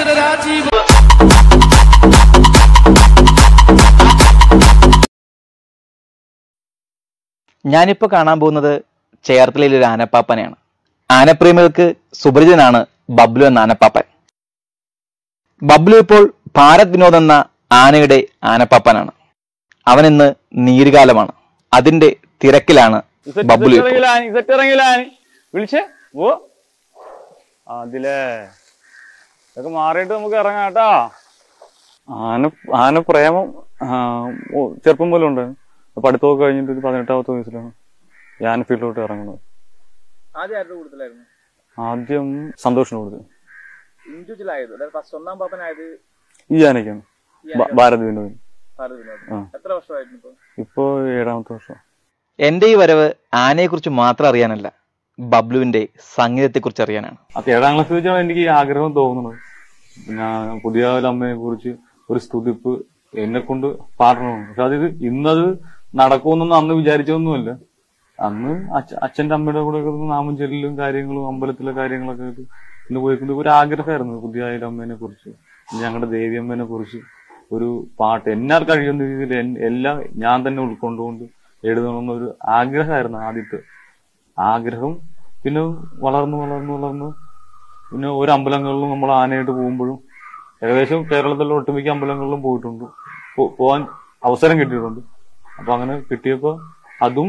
അക്ഷര രാജീവ് ഞാനിപ്പോൾ കാണാൻ പോകുന്നത് ചേർത്തലയിലെ ഒരു ആനപ്പാപ്പനെയാണ് ആനപ്രേമികൾക്ക് സുപരിചിതനാണ് ബബ്ലു എന്ന ആനപ്പാപ്പൻ ബബ്ലു ഇപ്പോൾ ഭാരത് വിനോദ് എന്ന ആനയുടെ ആനപ്പാപ്പനാണ് അവൻ ഇന്ന് നീരുകാലമാണ് അതിന്റെ തിരക്കിലാണ് ബബ്ലു ഇപ്പോൾ. ഇസറ്റ് ഇറങ്ങിയില്ലാനി വിളിച്ചേ ഓ അതിലേ ഇതൊക്കെ മാറിയിട്ട് നമുക്ക് ഇറങ്ങാം കേട്ടാ ആന ആന പ്രേമം ആ, ഓ, ചെറുപ്പം പോലും ഉണ്ട് പഠിത്തമൊക്കെ കഴിഞ്ഞിട്ട് ഒരു പതിനെട്ടാമത്തെ വയസ്സിലാണ് ഈ ആന ഫീൽഡിലോട്ട് ഇറങ്ങുന്നത് ആദ്യം ആരുടെ കൂടുതലായിരുന്നു ആദ്യം സന്തോഷിന് കൊടുത്തു ഇൻഡിവിജ്വൽ ആയത് അതായത് ഫസ്റ്റ് ഒന്നാം പാപ്പനായത് ഈ ആനയ്ക്കാണ് ഭ- ഭാരത് വിനോദൻ ഭാരത് വിനോദ് ആ. എത്ര വർഷമായിരുന്നു ഇപ്പോൾ ഇപ്പോ ഏഴാമത്തെ വർഷം എന്റെ ഈ വരവ് ആനയെക്കുറിച്ച് മാത്രം അറിയാനല്ല ബബ്ലുവിന്റെ സംഗീതത്തെക്കുറിച്ച് അറിയാനാണ് അപ്പൊ ഏഴാം ക്ലാസ് വെച്ചാണ് എനിക്ക് ഈ ആഗ്രഹം തോന്നുന്നത് ഞാൻ പുതിയ അമ്മയെ കുറിച്ച് ഒരു സ്തുതിപ്പ് എന്നെ കൊണ്ട് പാടണമെന്ന് പക്ഷെ അത് ഇന്നത് നടക്കുമെന്നൊന്നും അന്ന് വിചാരിച്ചൊന്നുമല്ല അന്ന് അച്ഛ അച്ഛന്റെ അമ്മയുടെ കൂടെ ഒക്കെ നാമം ചെല്ലും കാര്യങ്ങളും അമ്പലത്തിലെ കാര്യങ്ങളൊക്കെ ആയിട്ട് ഇന്ന് പോയിക്കൊണ്ട് ഒരു ആഗ്രഹമായിരുന്നു പുതിയ അമ്മേനെ കുറിച്ച് ഞങ്ങളുടെ ദേവിയമ്മേനെ കുറിച്ച് ഒരു പാട്ട് എന്നാൽ കഴിയുന്ന രീതിയിൽ എൻ- എല്ലാം ഞാൻ തന്നെ ഉൾക്കൊണ്ടുകൊണ്ട് എഴുതണമെന്നൊരു ആഗ്രഹമായിരുന്നു ആദ്യത്തെ ആഗ്രഹം പിന്നെ വളർന്നു വളർന്നു വളർന്നു പിന്നെ ഓരോ അമ്പലങ്ങളിലും നമ്മൾ ആനയായിട്ട് പോകുമ്പോഴും ഏകദേശം കേരളത്തിലെ ഒട്ടുമിക്ക അമ്പലങ്ങളിലും പോയിട്ടുണ്ട് പോ- പോവാൻ അവസരം കിട്ടിയിട്ടുണ്ട് അപ്പൊ അങ്ങനെ കിട്ടിയപ്പോ അതും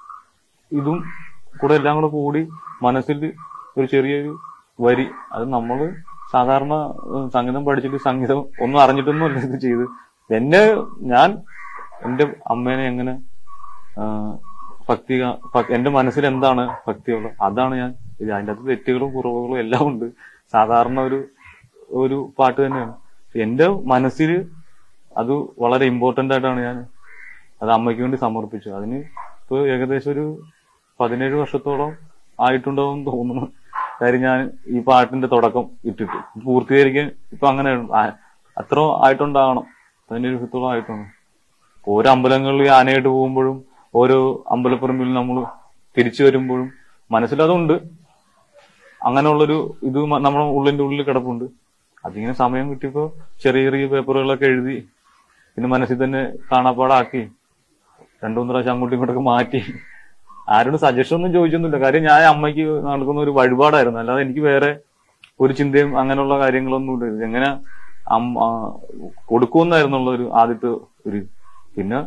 ഇതും കൂടെ എല്ലാം കൂടെ കൂടി മനസ്സിൽ ഒരു ചെറിയൊരു വരി അത് നമ്മൾ സാധാരണ ഏഹ്, സംഗീതം പഠിച്ചിട്ട് സംഗീതം ഒന്നും അറിഞ്ഞിട്ടൊന്നും അല്ല ഇത് ചെയ്ത് എന്നെ ഞാൻ എന്റെ അമ്മേനെ എങ്ങനെ ആഹ്, ഭക്തി കാ- ഭ- എന്റെ മനസ്സിൽ എന്താണ് ഭക്തിയുള്ളത് അതാണ് ഞാൻ ഇത് അതിൻ്റെ അകത്ത് തെറ്റുകളും കുറവുകളും എല്ലാം ഉണ്ട് സാധാരണ ഒരു ഒരു പാട്ട് തന്നെയാണ് എന്റെ മനസ്സിൽ അത് വളരെ ഇമ്പോർട്ടന്റ് ആയിട്ടാണ് ഞാൻ അത് അമ്മയ്ക്ക് വേണ്ടി സമർപ്പിച്ചു അതിന് ഇപ്പൊ ഏകദേശം ഒരു പതിനേഴ് വർഷത്തോളം ആയിട്ടുണ്ടാവും തോന്നുന്നു കാര്യം ഞാൻ ഈ പാട്ടിന്റെ തുടക്കം ഇട്ടിട്ട് പൂർത്തീകരിക്കാൻ ഇപ്പൊ അങ്ങനെ ആ- അത്ര ആയിട്ടുണ്ടാവണം പതിനേഴ് വർഷത്തോളം ആയിട്ടുണ്ട് ഓരോ അമ്പലങ്ങളിൽ ഈ ആനയായിട്ട് പോകുമ്പോഴും ഓരോ അമ്പലപ്പറമ്പിൽ നമ്മൾ തിരിച്ചു വരുമ്പോഴും മനസ്സിലതുണ്ട് അങ്ങനെയുള്ളൊരു ഇത് മ- നമ്മുടെ ഉള്ളിന്റെ ഉള്ളിൽ കിടപ്പുണ്ട് അതിങ്ങനെ സമയം കിട്ടിയപ്പോ ചെറിയ ചെറിയ പേപ്പറുകളൊക്കെ എഴുതി പിന്നെ മനസ്സിൽ തന്നെ കാണാപ്പാടാക്കി രണ്ടു മൂന്ന് പ്രാവശ്യം അങ്ങോട്ടും ഇങ്ങോട്ടൊക്കെ മാറ്റി ആരോടും സജഷൻ ഒന്നും ചോദിച്ചൊന്നുമില്ല കാര്യം ഞാൻ അമ്മയ്ക്ക് നടക്കുന്ന ഒരു വഴിപാടായിരുന്നു അല്ലാതെ എനിക്ക് വേറെ ഒരു ചിന്തയും അങ്ങനെയുള്ള കാര്യങ്ങളൊന്നും ഇല്ല എങ്ങനെ അമ്മ ആ, കൊടുക്കുമെന്നായിരുന്നുള്ള ഒരു ആദ്യത്തെ ഒരു ഇത്. പിന്നെ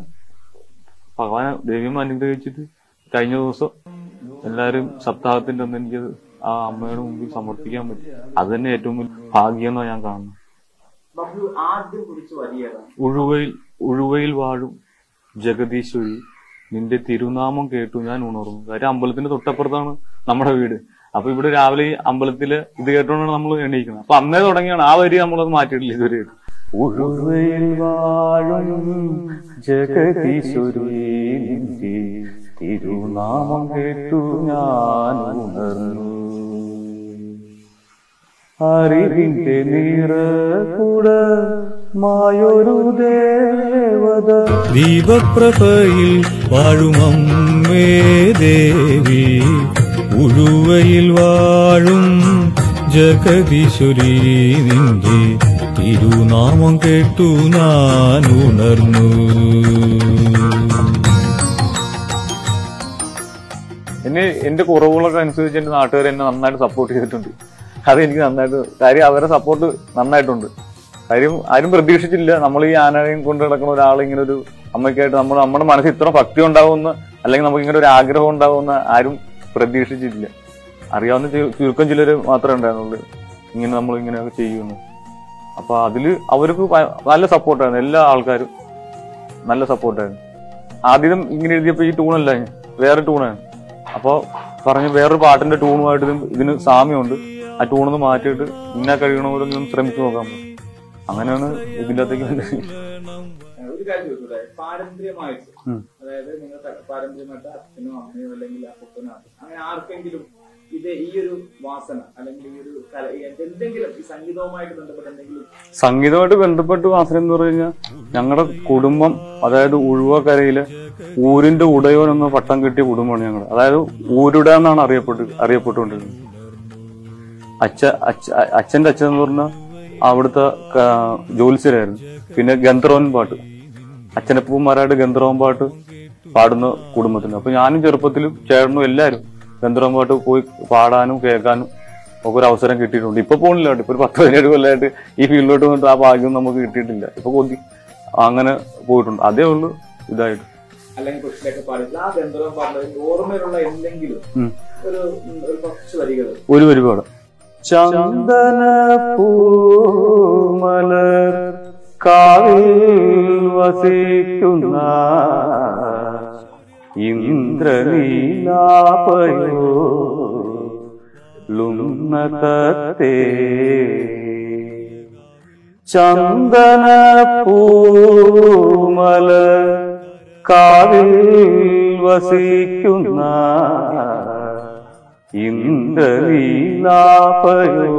ഭഗവാൻ ദൈവം അനുഗ്രഹിച്ചിട്ട് കഴിഞ്ഞ ദിവസം എല്ലാരും സപ്താഹത്തിന്റെ അന്ന് എനിക്കത് ആ അമ്മയുടെ മുമ്പിൽ സമർപ്പിക്കാൻ പറ്റി അത് തന്നെ ഏറ്റവും വലിയ ഭാഗ്യം എന്നാണ് ഞാൻ കാണുന്നത് ബബ്ലു ആദ്യം കുറിച്ച് വലിയതാണ് ഉഴുവയിൽ ഉഴുവയിൽ വാഴും ജഗദീശ്വരി നിന്റെ തിരുനാമം കേട്ടു ഞാൻ ഉണർന്നു കാര്യം അമ്പലത്തിന്റെ തൊട്ടപ്പുറത്താണ് നമ്മുടെ വീട് അപ്പൊ ഇവിടെ രാവിലെ ഈ അമ്പലത്തില് ഇത് കേട്ടോണ്ടാണ് നമ്മൾ എണീക്കുന്നത് അപ്പൊ അന്നേ തുടങ്ങിയാണ് ആ വരി നമ്മളത് മാറ്റിയിട്ടില്ല ഇതുവരെ ഉഴുവയിൽ വാഴും ജഗദീശ്വരി നിന്റെ തിരുനാമം കേട്ടു ഞാൻ ഉണർന്നു അറിവിന്റെ നിറകുട മായൊരു ദേവത ദീപപ്രഭയിൽ വാഴുമമ്മേ ദേവി ഉഴുവയിൽ വാഴും ജഗദീശ്വരി നിന്റെ തിരുനാമം കേട്ടു ഞാൻ ഉണർന്നു എന്നെ എന്റെ കുറവുകളൊക്കെ അനുസരിച്ച് എന്റെ നാട്ടുകാർ എന്നെ നന്നായിട്ട് സപ്പോർട്ട് ചെയ്തിട്ടുണ്ട് അത് എനിക്ക് നന്നായിട്ട് കാര്യം അവരെ സപ്പോർട്ട് നന്നായിട്ടുണ്ട് കാര്യം ആരും പ്രതീക്ഷിച്ചില്ല നമ്മൾ ഈ ആനയും കൊണ്ട് നടക്കുന്ന ഒരാൾ ഇങ്ങനെ ഒരു അമ്മയ്ക്കായിട്ട് നമ്മൾ നമ്മുടെ മനസ്സിൽ ഇത്ര ഭക്തി ഉണ്ടാവുമെന്ന് അല്ലെങ്കിൽ നമുക്ക് ഇങ്ങനെ ഒരു ആഗ്രഹം ഉണ്ടാവുമെന്ന് ആരും പ്രതീക്ഷിച്ചിട്ടില്ല അറിയാവുന്ന ചു- ചുരുക്കം ചിലര് മാത്രമേ ഉണ്ടായിരുന്നുള്ളൂ ഇങ്ങനെ നമ്മൾ ഇങ്ങനെയൊക്കെ ചെയ്യുമെന്ന് അപ്പൊ അതില് അവർക്ക് ഭ- നല്ല സപ്പോർട്ടായിരുന്നു എല്ലാ ആൾക്കാരും നല്ല സപ്പോർട്ടായിരുന്നു ആദ്യം ഇങ്ങനെ എഴുതിയപ്പോ ഈ ടൂണല്ല വേറെ ടൂണാണ് അപ്പൊ പറഞ്ഞു വേറൊരു പാട്ടിന്റെ ടൂണുമായിട്ട് ഇതിന് ഇതിന് സാമ്യമുണ്ട് ആ ടൂണൊന്ന് മാറ്റിയിട്ട് ഇന്ന കഴിയണ പോലെ ഒന്ന് ശ്രമിച്ചു നോക്കാൻ പറഞ്ഞു അങ്ങനെയാണ് ഇതിന്റെ അകത്തേക്ക് വന്നത്. ഒരു കാര്യം ചോദിച്ചോട്ടെ പാരമ്പര്യമായിട്ട് ഉം. അതായത് നിങ്ങൾ പാരമ്പര്യമായിട്ട് അച്ഛനോ അമ്മയോ അല്ലെങ്കിൽ അപ്പനോ അങ്ങനെ ആർക്കെങ്കിലും ഇത് ഈ ഒരു വാസന അല്ലെങ്കിൽ ഈ ഒരു കല ഈ എന്തെങ്കിലും ഈ സംഗീതവുമായിട്ട് ബന്ധപ്പെട്ട എന്തെങ്കിലും സംഗീതമായിട്ട് ബന്ധപ്പെട്ട് വാസന എന്ന് പറഞ്ഞു കഴിഞ്ഞാൽ ഞങ്ങളുടെ കുടുംബം അതായത് ഉഴുവക്കരയിലെ ഊരിന്റെ ഉടയോൻ എന്ന പട്ടം കിട്ടിയ കുടുംബമാണ് ഞങ്ങൾ അതായത് ഊരുട എന്നാണ് അറിയപ്പെട്ട് അറിയപ്പെട്ടുകൊണ്ടിരുന്നത് അച്ഛ അച്ഛ അച്ഛന്റെ അച്ഛൻ എന്ന് പറഞ്ഞാൽ അവിടുത്തെ ക- ജ്യോത്സ്യരായിരുന്നു പിന്നെ ഗന്ധർവൻ പാട്ട് അച്ഛനപ്പൂമാരായിട്ട് ഗന്ധർവൻ പാട്ട് പാടുന്ന കുടുംബത്തിന് അപ്പൊ ഞാനും ചെറുപ്പത്തിലും ചേട്ടനും എല്ലാവരും ഗന്ധർവൻ പാട്ട് പോയി പാടാനും കേൾക്കാനും ഒക്കെ ഒരു അവസരം കിട്ടിയിട്ടുണ്ട് ഇപ്പൊ പോണില്ല കേട്ടോ ഇപ്പൊ ഒരു പത്ത് പതിനേഴ് കൊല്ലമായിട്ട് ഈ ഫീൽഡിലോട്ട് വന്നിട്ട് ആ ഭാഗ്യം നമുക്ക് കിട്ടിയിട്ടില്ല ഇപ്പൊ കൊതി അങ്ങനെ പോയിട്ടുണ്ട് അതേ ഉള്ളൂ ഇതായിട്ട് അല്ലെങ്കിൽ കൃഷിയിലൊക്കെ പാടിയിട്ടുള്ള ആ ഗന്ധർവം പാടുന്നതിൽ ഓർമ്മയിലുള്ള എന്തെങ്കിലും ഉം. ഒരു ഉം, ഒരു കുറച്ച് വരികൾ ഒരു ഒരുപാട് ചന്ദന പൂമലർ കാവിൽ വസിക്കുന്ന ഇന്ദ്രനീലാപയോ ലുന്നതത്തെ ചന്ദന പൂമലർ കാവിൽ വസിക്കുന്ന ഇന്ദ്രലീലാപയോ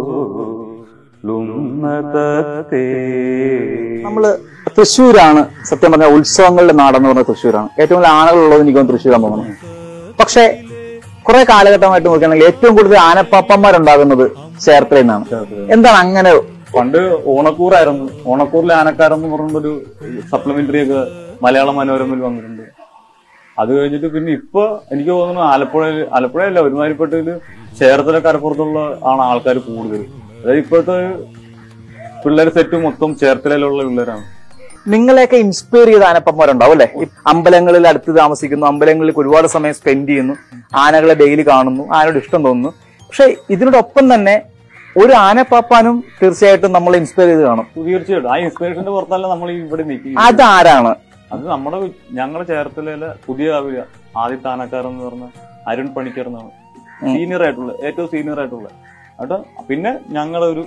ലുന്നതത്തെ നമ്മള് തൃശ്ശൂരാണ് സത്യം പറഞ്ഞ ഉത്സവങ്ങളുടെ നാടെന്ന് പറഞ്ഞ തൃശ്ശൂരാണ് ഏറ്റവും കൂടുതൽ ആനകളുള്ളത് എനിക്ക് തോന്നുന്നു തൃശ്ശൂരാന്ന് തോന്നുന്നു പക്ഷെ കുറെ കാലഘട്ടമായിട്ട് നോക്കുകയാണെങ്കിൽ ഏറ്റവും കൂടുതൽ ആനപ്പാപ്പന്മാരുണ്ടാകുന്നത് ചേർത്തലയിൽ നിന്നാണ് എന്താണ് അങ്ങനെ പണ്ട് ഓണക്കൂറായിരുന്നു ഓണക്കൂറിലെ ആനക്കാരെന്ന് പറഞ്ഞൊരു സപ്ലിമെന്ററി ഒക്കെ മലയാള മനോരമയിൽ വന്നിട്ടുണ്ട് അത് കഴിഞ്ഞിട്ട് പിന്നെ ഇപ്പൊ എനിക്ക് തോന്നുന്നു ആലപ്പുഴയിൽ ആലപ്പുഴയല്ല ഒരുമാതിരിപ്പെട്ടതില് ചേർത്തല കരപ്പുറത്തുള്ള ആണ് ആൾക്കാർ കൂടുതൽ അതായത് ഇപ്പോഴത്തെ പിള്ളേർ സെറ്റ് മൊത്തം ചേർത്തലയിലുള്ള പിള്ളേരാണ് നിങ്ങളെയൊക്കെ ഇൻസ്പയർ ചെയ്ത ആനപ്പന്മാരുണ്ടാവും അല്ലെ അമ്പലങ്ങളിൽ അടുത്ത് താമസിക്കുന്നു അമ്പലങ്ങളിൽ ഒരുപാട് സമയം സ്പെൻഡ് ചെയ്യുന്നു ആനകളെ ഡെയിലി കാണുന്നു ആനയോട് ഇഷ്ടം തോന്നുന്നു പക്ഷെ ഇതിനോടൊപ്പം തന്നെ ഒരു ആനപ്പാപ്പാനും തീർച്ചയായിട്ടും നമ്മളെ ഇൻസ്പയർ ചെയ്ത് കാണും തീർച്ചയായിട്ടും ആ ഇൻസ്പിറേഷന്റെ പുറത്തല്ല നമ്മൾ ഇവിടെ നിൽക്കുക അതാരാണ് അത് നമ്മുടെ ഞങ്ങളുടെ ചേർത്തലയിലെ പുതിയ കവിത ആദ്യത്തെ ആനക്കാരെന്ന് പറഞ്ഞ അരുൺ പണിക്കർ എന്നാണ് സീനിയർ ആയിട്ടുള്ള ഏറ്റവും സീനിയർ ആയിട്ടുള്ള കേട്ടോ പിന്നെ ഞങ്ങളെ ഒരു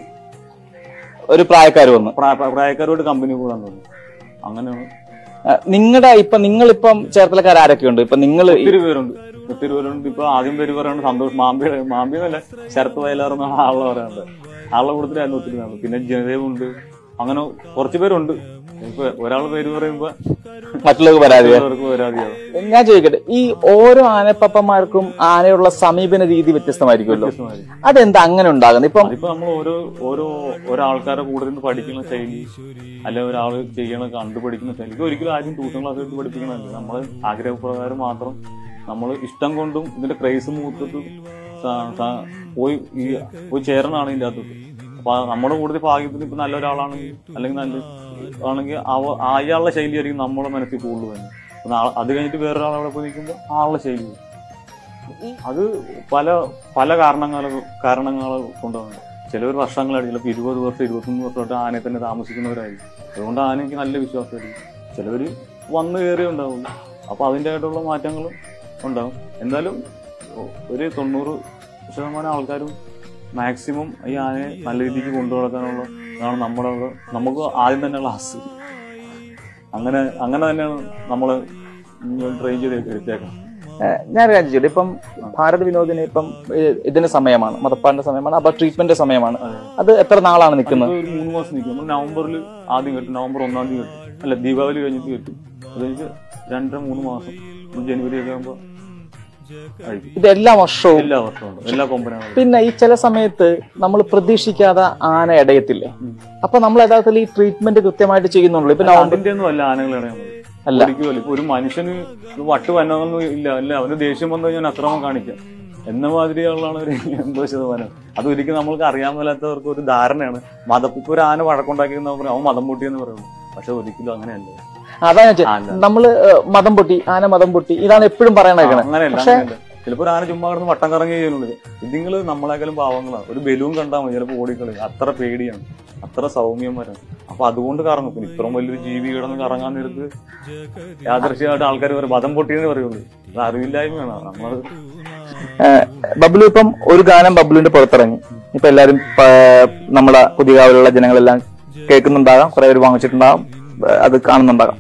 ഒരു പ്രായക്കാർ വന്ന് പ്രായ- പ്രായക്കാരോട് കമ്പനി കൂടാൻ തോന്നുന്നു അങ്ങനെയാണ് നിങ്ങളുടെ ഇപ്പൊ നിങ്ങളിപ്പം ചേർത്തലക്കാർ ആരൊക്കെയുണ്ട് ഇപ്പൊ നിങ്ങൾ ഒത്തിരി പേരുണ്ട് ഒത്തിരി പേരുണ്ട് ഇപ്പൊ ആദ്യം പേര് പറയുന്നത് സന്തോഷ് മാമ്പി മാമ്പി എന്നല്ല ശരത്ത് വയലാറെന്ന ആളെ പറയാനുണ്ട് ആളെ കൂടുതലായിരുന്നു ഒത്തിരി നാള് പിന്നെ ജനദേവുണ്ട് അങ്ങനെ കുറച്ച് പേരുണ്ട് ഇപ്പൊ ഒരാൾ പേര് പറയുമ്പോ മറ്റുള്ളവർക്ക് പരാതിയാ അവർക്ക് പരാതിയാവും ഞാൻ ചോദിക്കട്ടെ ഈ ഓരോ ആനപ്പപ്പന്മാർക്കും ആനയുള്ള സമീപന രീതി വ്യത്യസ്തമായിരിക്കുമല്ലോ വ്യത്യസ്തമായിരിക്കും. അതെന്താ അങ്ങനെ ഉണ്ടാകുന്നത് ഇപ്പം അതിപ്പോ നമ്മൾ ഓരോ ഓരോ ഒരാൾക്കാരെ കൂടെ നിന്ന് പഠിക്കുന്ന ശൈലി അല്ലെ ഒരാൾ ചെയ്യണ കണ്ടുപഠിക്കുന്ന ശൈലി ഇത് ഒരിക്കലും ആരും ട്യൂഷൻ ക്ലാസ് എടുത്ത് പഠിപ്പിക്കണമല്ല നമ്മൾ ആഗ്രഹപ്രകാരം മാത്രം നമ്മൾ ഇഷ്ടം കൊണ്ടും ഇതിന്റെ ക്രൈസ് മൂത്തിട്ട് സ- സ- പോയി ഈ പോയി ചേരണാണ് ഇതിന്റെ അകത്ത് അപ്പൊ നമ്മുടെ കൂടുതൽ ഭാഗ്യത്തിന് ഇപ്പൊ നല്ല ഒരാളാണെങ്കിൽ അല്ലെങ്കിൽ നല്ല ആണെങ്കിൽ അവ അയാളുടെ ശൈലി ആയിരിക്കും നമ്മുടെ മനസ്സിൽ കൂടുതൽ തന്നെ അപ്പൊ നാളെ- അത് കഴിഞ്ഞിട്ട് വേറൊരാൾ അവിടെ പോയി നിൽക്കുമ്പോൾ ആളുടെ ശൈലി വരും. അത് പല പല കാരണങ്ങൾ കാരണങ്ങൾ കൊണ്ടാണ് ചിലവർ വർഷങ്ങളായിട്ട് ചിലപ്പോൾ ഇരുപത് വർഷം ഇരുപത്തൊന്ന് വർഷമായിട്ട് ആനയെ തന്നെ താമസിക്കുന്നവരായിരിക്കും അതുകൊണ്ട് ആനയ്ക്ക് നല്ല വിശ്വാസമായിരിക്കും ചിലവർ വന്നു കയറി ഉണ്ടാവും അപ്പൊ അതിൻ്റെ ആയിട്ടുള്ള മാറ്റങ്ങളും ഉണ്ടാവും എന്തായാലും ഒ- ഒരു തൊണ്ണൂറ് ശതമാനം ആൾക്കാരും മാക്സിമം ഈ ആനയെ നല്ല രീതിക്ക് കൊണ്ടു നടക്കാനുള്ള ഇതാണ് നമ്മുടെ നമുക്ക് ആദ്യം തന്നെ ക്ലാസ് അങ്ങനെ അങ്ങനെ തന്നെയാണ് നമ്മൾ ട്രെയിൻ ചെയ്ത് എടുത്തേക്കണം ഏഹ്, ഞാൻ ഒരു കാര്യം ചോദിച്ചോട്ടെ ഇപ്പം ഭാരത് വിനോദിന് ഇപ്പം ഏഹ്, ഇതിന്റെ സമയമാണ് മതപ്പാടിന്റെ സമയമാണ് അപ്പൊ ട്രീറ്റ്മെന്റ് സമയമാണ് അത് എത്ര നാളാണ് നിൽക്കുന്നത് അതിപ്പോ ഒരു മൂന്ന് മാസം നിൽക്കും നമ്മൾ നവംബറിൽ ആദ്യം കെട്ടും നവംബർ ഒന്നാം തീയതി കെട്ടും അല്ല ദീപാവലി കഴിഞ്ഞിട്ട് കെട്ടും അത് കഴിഞ്ഞിട്ട് രണ്ടര മൂന്ന് മാസം ഒരു ജനുവരി ഒക്കെ ആകുമ്പോൾ അഴിക്കും ഇത് എല്ലാ വർഷവും എല്ലാ വർഷവും ഉണ്ട് എല്ലാ കൊമ്പനകളും പിന്നെ ഈ ചില സമയത്ത് നമ്മൾ പ്രതീക്ഷിക്കാതെ ആന ഇടയത്തില്ലേ അപ്പൊ നമ്മൾ യഥാർത്ഥത്തിൽ ഈ ട്രീറ്റ്മെന്റ് കൃത്യമായിട്ട് ചെയ്യുന്നുള്ളൂ ഇപ്പൊ നവംബർ അതിന്റെ ഒന്നും അല്ല ആനകൾ ഇടയുന്നത് അല്ല. ഒരിക്കലും ഇപ്പൊ ഒരു മനുഷ്യന് ഒരു വട്ട് വന്നതൊന്നും ഇല്ല അല്ല അവന് ദേഷ്യം വന്നു കഴിഞ്ഞാൽ അക്രമം കാണിക്കാം എന്ന മാതിരിയുള്ളതാണ് ഒരു എൺപത് ശതമാനം അത് ഒരിക്കലും നമ്മൾക്ക് അറിയാൻ മേലാത്തവർക്ക് ഒരു ധാരണയാണ് മതം ഇപ്പൊ ഒരു ആന വഴക്കുണ്ടാക്കി അവൻ മതം പൊട്ടിയെന്ന് പറയുള്ളൂ പക്ഷെ ഒരിക്കലും അങ്ങനെയല്ല അതാ ഞാൻ ആ, ചോദിച്ചത്. നമ്മള് ഏഹ്, മതം പൊട്ടി ആന മതം പൊട്ടി ഇതാണ് എപ്പോഴും പറയണേക്കണേ അങ്ങനെയല്ല പക്ഷെ- അങ്ങനെയല്ല ചിലപ്പോ ഒരു ആന ചുമ്മാ കിടന്ന് വട്ടം കറങ്ങി ചെയ്യുന്നുള്ളത് ഇതിങ്ങള് നമ്മളെക്കാളും പാവങ്ങളാണ് ഒരു ബലൂൺ കണ്ടാൽ മതി ചിലപ്പോൾ ഓടിക്കളി അത്ര പേടിയാണ് അത്ര സൗമ്യന്മാരാണ് അപ്പൊ അതുകൊണ്ട് കറങ്ങും പിന്നെ ഇത്രയും വലിയൊരു ജീവി കിടന്ന് കറങ്ങാൻ നേരത്ത് യാദൃശ്യമായിട്ട് ആൾക്കാർ പറയും മതം പൊട്ടിയെന്ന് പറയുള്ളൂ അത് അറിവില്ലായ്മയാണ് നമ്മൾ ഏഹ്, ബബ്ലു ഇപ്പം ഒരു ഗാനം ബബ്ലുവിന്റെ പുറത്തിറങ്ങി ഇപ്പൊ എല്ലാരും പ- നമ്മളെ പുതിയ കാവലുള്ള ജനങ്ങളെല്ലാം കേൾക്കുന്നുണ്ടാകാം കുറെ പേര് വാങ്ങിച്ചിട്ടുണ്ടാകാം ഏഹ്, അത് കാണുന്നുണ്ടാകാം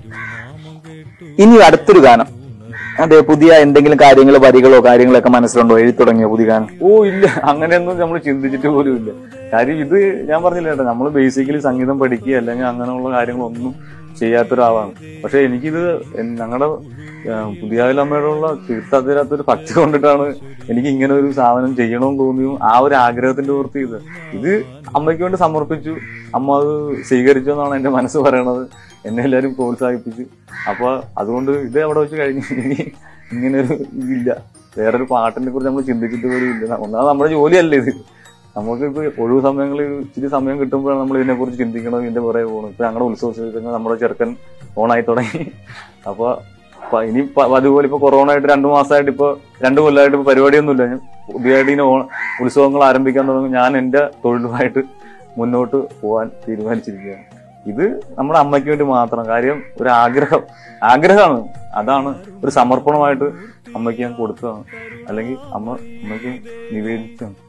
ഇനി അടുത്തൊരു ഗാനം അതെ പുതിയ എന്തെങ്കിലും കാര്യങ്ങളോ വരികളോ കാര്യങ്ങളോ ഒക്കെ മനസ്സിലുണ്ടോ എഴുതി തുടങ്ങിയോ പുതിയ ഗാനം ഓ ഇല്ല അങ്ങനെയൊന്നും നമ്മൾ ചിന്തിച്ചിട്ട് പോലും ഇല്ല കാര്യം ഇത് ഞാൻ പറഞ്ഞില്ല കേട്ടോ നമ്മൾ ബേസിക്കലി സംഗീതം പഠിക്കുക അല്ലെങ്കിൽ അങ്ങനെയുള്ള കാര്യങ്ങളൊന്നും ചെയ്യാത്തൊരാളാണ് പക്ഷെ എനിക്കിത് ഞങ്ങളുടെ പുതിയ അമ്മയോടുള്ള തീർത്താത്തിരാത്തൊരു ഭക്തി കൊണ്ടിട്ടാണ് എനിക്ക് ഇങ്ങനെ ഒരു സാധനം ചെയ്യണമെന്ന് തോന്നിയും ആ ഒരു ആഗ്രഹത്തിന്റെ പൂർത്തി ഇത് ഇത് അമ്മയ്ക്ക് വേണ്ടി സമർപ്പിച്ചു അമ്മ അത് സ്വീകരിച്ചു എന്നാണ് എന്റെ മനസ്സ് പറയണത് എന്നെ എല്ലാവരും പ്രോത്സാഹിപ്പിച്ചു അപ്പൊ അതുകൊണ്ട് ഇത് അവിടെ വെച്ച് കഴിഞ്ഞു ഇനി ഇങ്ങനെ ഒരു ഇതില്ല വേറൊരു പാട്ടിനെ കുറിച്ച് നമ്മൾ ചിന്തിച്ചിട്ട് പോലും ഇല്ല ഒന്നാമത് നമ്മുടെ ജോലിയല്ല ഇത് നമുക്ക് ഇപ്പൊ ഒഴിവ് സമയങ്ങളിൽ ഇച്ചിരി സമയം കിട്ടുമ്പോഴാണ് നമ്മൾ ഇതിനെ കുറിച്ച് ചിന്തിക്കണം ഇതിന്റെ പുറകെ പോകണം ഇപ്പൊ ഞങ്ങളുടെ ഉത്സവ സീസണിൽ നമ്മുടെ ചെറുക്കൻ ഓണായി തുടങ്ങി അപ്പൊ പ- ഇനി പ- അതുപോലെ ഇപ്പൊ കൊറോണ ആയിട്ട് രണ്ടു മാസമായിട്ട് ഇപ്പൊ രണ്ടു കൊല്ലമായിട്ട് ഇപ്പൊ പരിപാടിയൊന്നുമില്ല ഞാൻ പുതിയതായിട്ട് ഇനി ഓണ ഉത്സവങ്ങൾ ആരംഭിക്കാൻ തുടങ്ങി ഞാൻ എന്റെ തൊഴിലുമായിട്ട് മുന്നോട്ട് പോകാൻ തീരുമാനിച്ചിരിക്കുകയാണ് ഇത് നമ്മുടെ അമ്മയ്ക്ക് വേണ്ടി മാത്രം കാര്യം ഒരു ആഗ്രഹം ആഗ്രഹമാണ് അതാണ് ഒരു സമർപ്പണമായിട്ട് അമ്മയ്ക്ക് ഞാൻ കൊടുത്തതാണ് അല്ലെങ്കിൽ അമ്മ അമ്മയ്ക്ക് നിവേദിച്ചതാണ്